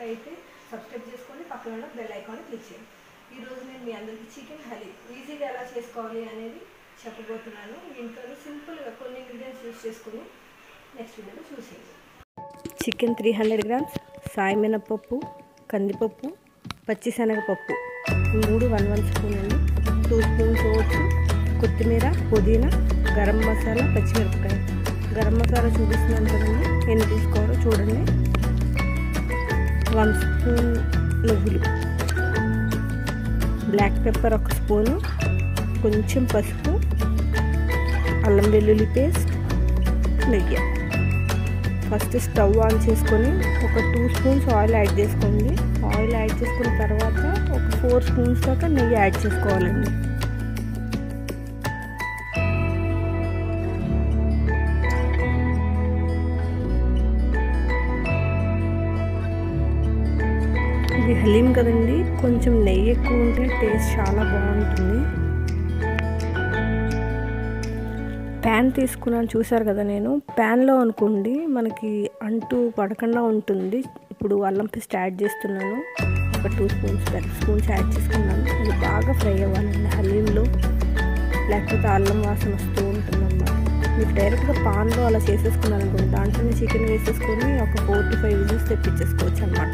అయితే సబ్స్క్రైబ్ చేసుకోండి పక్కన ఉన్న బెల్ ఐకాన్ క్లిక్ చేయండి ఈరోజు నేను మీ అందరికీ చికెన్ హలీ ఈజీగా ఎలా చేసుకోవాలి అనేది చెప్పబోతున్నాను ఇంట్లో సింపుల్గా కొన్ని ఇంగ్రీడియంట్స్ యూస్ చేసుకుని నెక్స్ట్ వీడియోలో చూసేయండి చికెన్ త్రీ హండ్రెడ్ గ్రామ్స్ సాయి మినపప్పు కందిపప్పు పచ్చిశనగపప్పు ఈ మూడు వన్ వన్ స్పూన్ అండి టూ స్పూన్స్ ఓట్స్ కొత్తిమీర పుదీనా గరం మసాలా పచ్చిమిరపకాయ గరం మసాలా చూపిస్తున్నాను కదండి ఎన్ని తీసుకోవాలో చూడండి వన్ స్పూన్ నువ్వులు బ్లాక్ పెప్పర్ ఒక స్పూను కొంచెం పసుపు అల్లం వెల్లుల్లి పేస్ట్ నెయ్యి ఫస్ట్ స్టవ్ ఆన్ చేసుకొని ఒక టూ స్పూన్స్ ఆయిల్ యాడ్ చేసుకోండి ఆయిల్ యాడ్ చేసుకున్న తర్వాత ఒక ఫోర్ స్పూన్స్ దాకా నెయ్యి యాడ్ చేసుకోవాలండి ఇది హలీం కదండి కొంచెం నెయ్యి ఎక్కువ ఉంటే టేస్ట్ చాలా బాగుంటుంది ప్యాన్ తీసుకున్నాను చూసారు కదా నేను ప్యాన్లో అనుకోండి మనకి అంటూ పడకుండా ఉంటుంది ఇప్పుడు అల్లం పేస్ట్ యాడ్ చేస్తున్నాను ఒక టూ స్పూన్స్ పెద్ద స్పూన్స్ యాడ్ చేసుకున్నాను అది బాగా ఫ్రై అవ్వాలండి హలీంలో లేకపోతే అల్లం వాసన వస్తూ ఉంటుందన్నమాట మీరు డైరెక్ట్గా పాన్లో అలా చేసేసుకున్నాను అనుకోండి దాంట్లోనే చికెన్ వేసేసుకొని ఒక ఫోర్ టు ఫైవ్ విజిల్స్ తెప్పించేసుకోవచ్చు అనమాట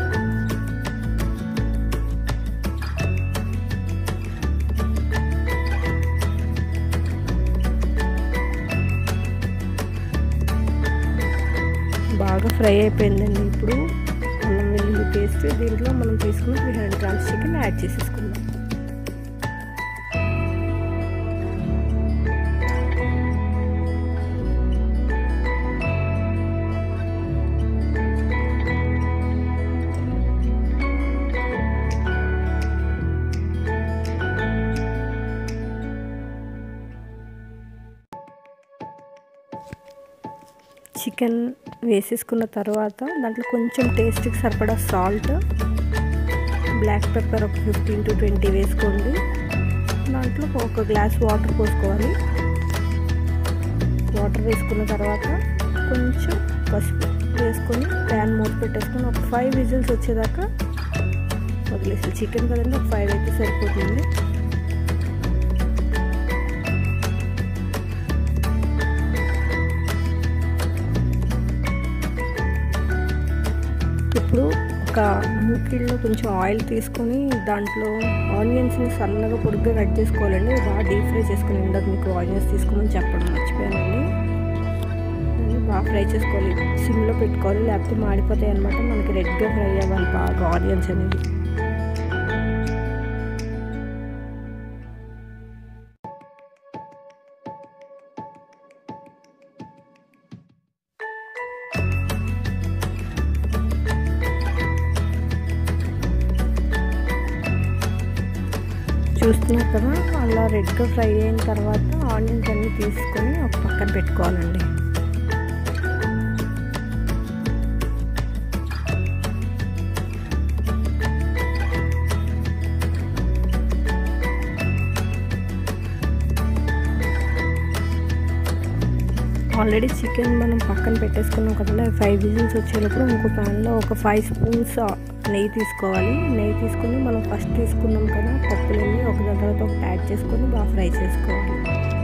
బాగా ఫ్రై అయిపోయిందండి ఇప్పుడు అల్లం వెల్లుల్లి పేస్ట్ దీంట్లో మనం తీసుకున్న three hundred grams chicken add చేసేసుకుందాం చికెన్ వేసేసుకున్న తర్వాత దాంట్లో కొంచెం టేస్ట్కి సరిపడా సాల్ట్ బ్లాక్ పెప్పర్ ఒక ఫిఫ్టీన్ టు ట్వంటీ వేసుకోండి దాంట్లో ఒక గ్లాస్ వాటర్ పోసుకోవాలి వాటర్ వేసుకున్న తర్వాత కొంచెం పసుపు వేసుకొని ప్యాన్ మూత పెట్టేసుకొని ఒక ఫైవ్ విజిల్స్ వచ్చేదాకా వదిలేసి చికెన్ కదండి ఒక ఫైవ్ అయితే సరిపోతుంది ఇప్పుడు ఒక మూకిల్లో కొంచెం ఆయిల్ తీసుకొని దాంట్లో ఆనియన్స్ని సన్నగా పొడుగ్గా కట్ చేసుకోవాలండి బాగా డీప్ ఫ్రై చేసుకుని ఉండదు మీకు ఆనియన్స్ తీసుకోమని చెప్పడం మర్చిపోయానండి బాగా ఫ్రై చేసుకోవాలి సిమ్లో పెట్టుకోవాలి లేకపోతే మాడిపోతాయి అనమాట మనకి రెడ్గా ఫ్రై అవ్వాలి బాగా ఆనియన్స్ అనేది చూస్తున్నారు కదా అలా రెడ్గా ఫ్రై అయిన తర్వాత ఆనియన్స్ అన్నీ తీసుకొని ఒక పక్కన పెట్టుకోవాలండి ఆల్రెడీ చికెన్ మనం పక్కన పెట్టేసుకున్నాం కదా ఫైవ్ విజిల్స్ వచ్చేటప్పుడు ఇంకో ప్యాన్లో ఒక ఫైవ్ స్పూన్స్ నెయ్యి తీసుకోవాలి నెయ్యి తీసుకొని మనం ఫస్ట్ తీసుకున్నాం కదా పప్పులన్నీ ఒక దగ్గర ఒకటి యాడ్ చేసుకొని బాగా ఫ్రై చేసుకోవాలి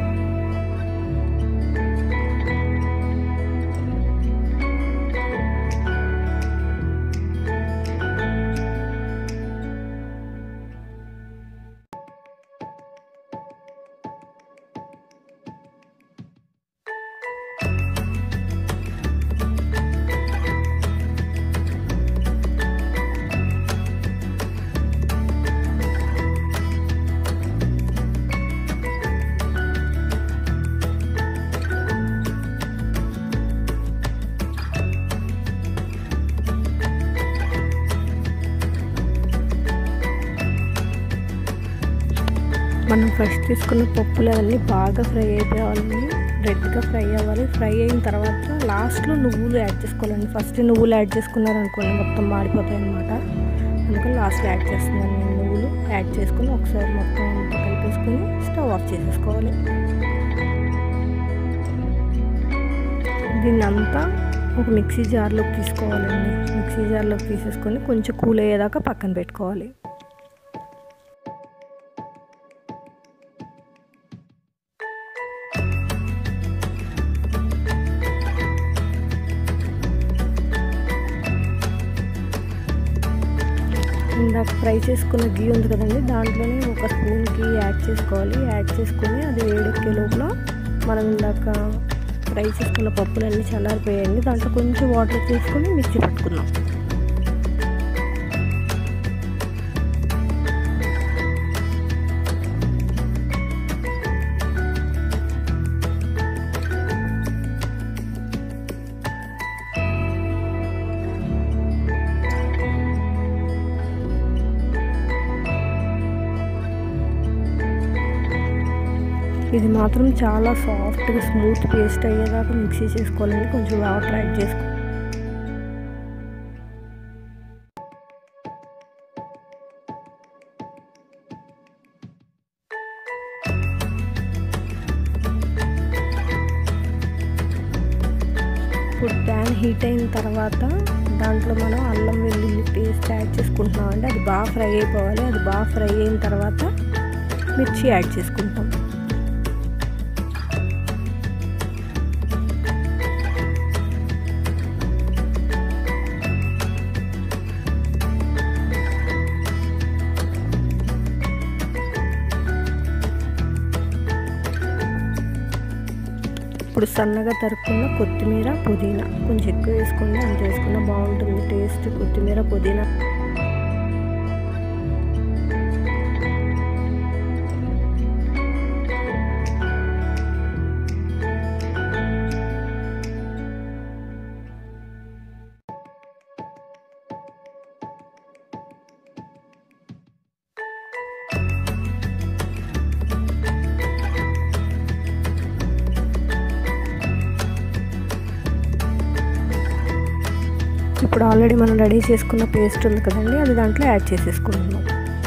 మనం ఫస్ట్ తీసుకున్న పప్పులు అవన్నీ బాగా ఫ్రై అయిపోవాలండి రెడ్గా ఫ్రై అవ్వాలి ఫ్రై అయిన తర్వాత లాస్ట్లో నువ్వులు యాడ్ చేసుకోవాలండి ఫస్ట్ నువ్వులు యాడ్ చేసుకున్నారనుకోండి మొత్తం మాడిపోతాయి అనమాట అందుకని లాస్ట్లో యాడ్ చేస్తున్నాను నేను నువ్వులు యాడ్ చేసుకుని ఒకసారి మొత్తం అంతా కలిపేసుకొని స్టవ్ ఆఫ్ చేసేసుకోవాలి దీన్ని అంతా ఒక మిక్సీ జార్లోకి తీసుకోవాలండి మిక్సీ జార్లోకి తీసేసుకొని కొంచెం కూల్ అయ్యేదాకా పక్కన పెట్టుకోవాలి ఇందాక ఫ్రై చేసుకున్న గీ ఉంది కదండి దాంట్లోనే ఒక స్పూన్ గీ యాడ్ చేసుకోవాలి యాడ్ చేసుకొని అది వేడెక్కే లోపల మనం ఇందాక ఫ్రై చేసుకున్న పప్పులన్నీ చల్లారిపోయాయండి దాంట్లో కొంచెం వాటర్ తీసుకొని మిక్సీ పట్టుకుందాం ఇది మాత్రం చాలా సాఫ్ట్గా స్మూత్ పేస్ట్ అయ్యేదాకా మిక్సీ చేసుకోవాలండి కొంచెం వాటర్ యాడ్ చేసుకో ఇప్పుడు ప్యాన్ హీట్ అయిన తర్వాత దాంట్లో మనం అల్లం వెల్లుల్లి పేస్ట్ యాడ్ చేసుకుంటున్నాం అండి అది బాగా ఫ్రై అయిపోవాలి అది బాగా ఫ్రై అయిన తర్వాత మిర్చి యాడ్ చేసుకుంటాం ఇప్పుడు సన్నగా తరుక్కున్న కొత్తిమీర పుదీనా కొంచెం ఎక్కువ వేసుకోండి అంత వేసుకున్న బాగుంటుంది టేస్ట్ కొత్తిమీర పుదీనా ఇప్పుడు ఆల్రెడీ మనం రెడీ చేసుకున్న పేస్ట్ ఉంది కదండి అది దాంట్లో యాడ్ చేసేసుకుంటున్నాం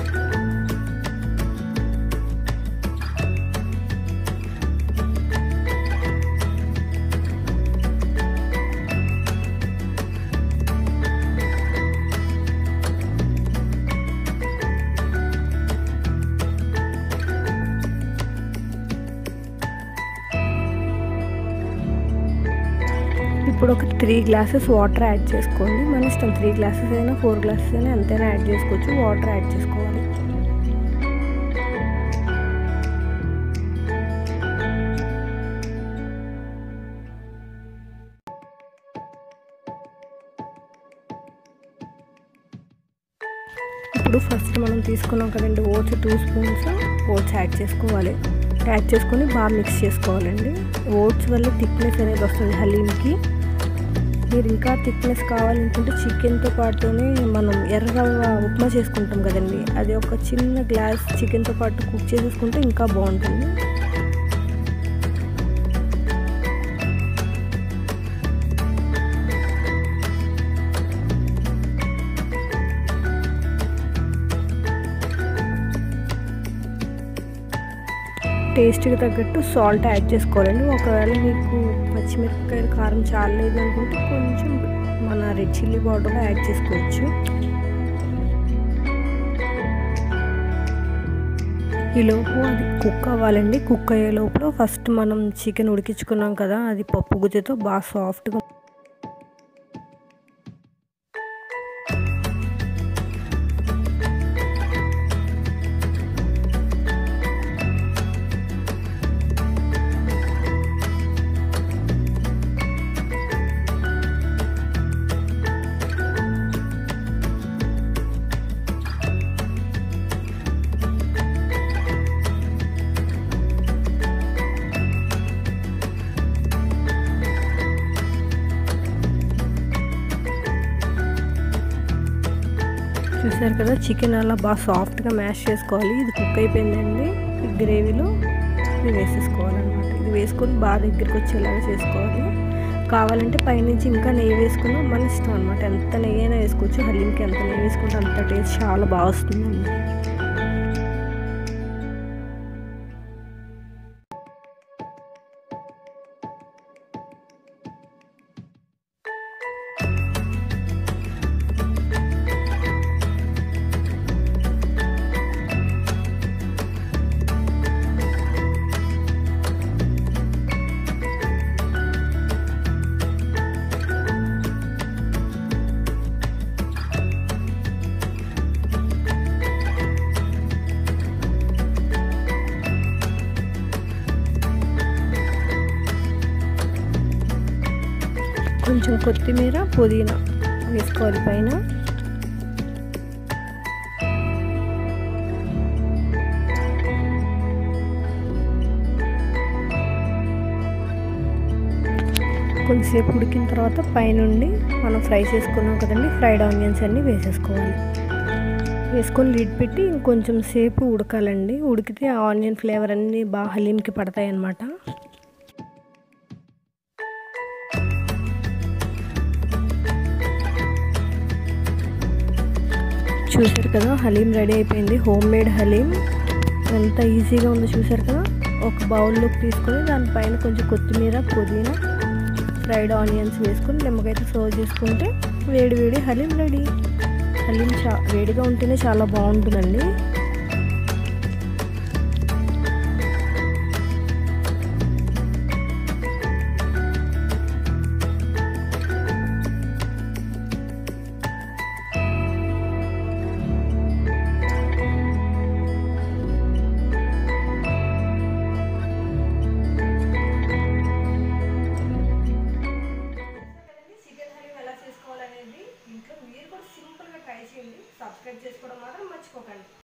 ఇప్పుడు ఒక త్రీ గ్లాసెస్ వాటర్ యాడ్ చేసుకోండి మన ఇష్టం త్రీ గ్లాసెస్ అయినా ఫోర్ గ్లాసెస్ అయినా ఎంతైనా యాడ్ చేసుకోవచ్చు వాటర్ యాడ్ చేసుకోవాలి ఇప్పుడు ఫస్ట్ మనం తీసుకున్నాం కదండి oats two spoons oats add చేసుకోవాలి యాడ్ చేసుకొని బాగా మిక్స్ చేసుకోవాలండి ఓట్స్ వల్ల థిక్నెస్ అనేది వస్తుంది హలీంకి మీరు ఇంకా థిక్నెస్ కావాలనుకుంటే చికెన్తో పాటునే మనం ఎర్రగా ఉప్మా చేసుకుంటాం కదండి అది ఒక చిన్న గ్లాస్ చికెన్తో పాటు కుక్ చేసేసుకుంటే ఇంకా బాగుంటుంది టేస్ట్కి తగ్గట్టు సాల్ట్ యాడ్ చేసుకోవాలండి ఒకవేళ మీకు పచ్చిమిరపకాయలు కారం చాలలేదు అనుకుంటే కొంచెం మన రెడ్ చిల్లీ పౌడర్ యాడ్ చేసుకోవచ్చు ఈ లోపు అది కుక్ అవ్వాలండి కుక్ అయ్యే లోపల ఫస్ట్ మనం చికెన్ ఉడికించుకున్నాం కదా అది పప్పు గుజ్జుతో బాగా సాఫ్ట్గా చూసారు కదా చికెన్ అలా బాగా సాఫ్ట్గా మ్యాష్ చేసుకోవాలి ఇది కుక్ అయిపోయిందండి ఈ గ్రేవీలో ఇది వేసేసుకోవాలన్నమాట ఇది వేసుకొని బాగా దగ్గరికి వచ్చేలాగా చేసుకోవాలి కావాలంటే పైనుంచి ఇంకా నెయ్యి వేసుకున్నా మన ఇష్టం అనమాట ఎంత నెయ్యి అయినా వేసుకోవచ్చు హలీంకి ఎంత నెయ్యి వేసుకుంటే అంత టేస్ట్ చాలా బాగా వస్తుందండి కొంచెం కొత్తిమీర పుదీనా వేసుకోవాలి పైన కొంచెంసేపు ఉడికిన తర్వాత పైనుండి మనం ఫ్రై చేసుకున్నాం కదండి ఫ్రైడ్ ఆనియన్స్ అన్నీ వేసేసుకోవాలి వేసుకొని లిడ్ పెట్టి ఇంకొంచెం సేపు ఉడకాలండి ఉడికితే ఆ ఆనియన్ ఫ్లేవర్ అన్నీ బాగా హలీంకి పడతాయి అన్నమాట చూసారు కదా హలీం రెడీ అయిపోయింది హోమ్ మేడ్ హలీం ఎంత ఈజీగా ఉందో చూసారు కదా ఒక బౌల్లోకి తీసుకొని దానిపైన కొంచెం కొత్తిమీర పుదీనా ఫ్రైడ్ ఆనియన్స్ వేసుకొని నిమ్మకాయతో సర్వ్ చేసుకుంటే వేడి వేడి హలీం రెడీ హలీం చా వేడిగా ఉంటేనే చాలా బాగుంటుందండి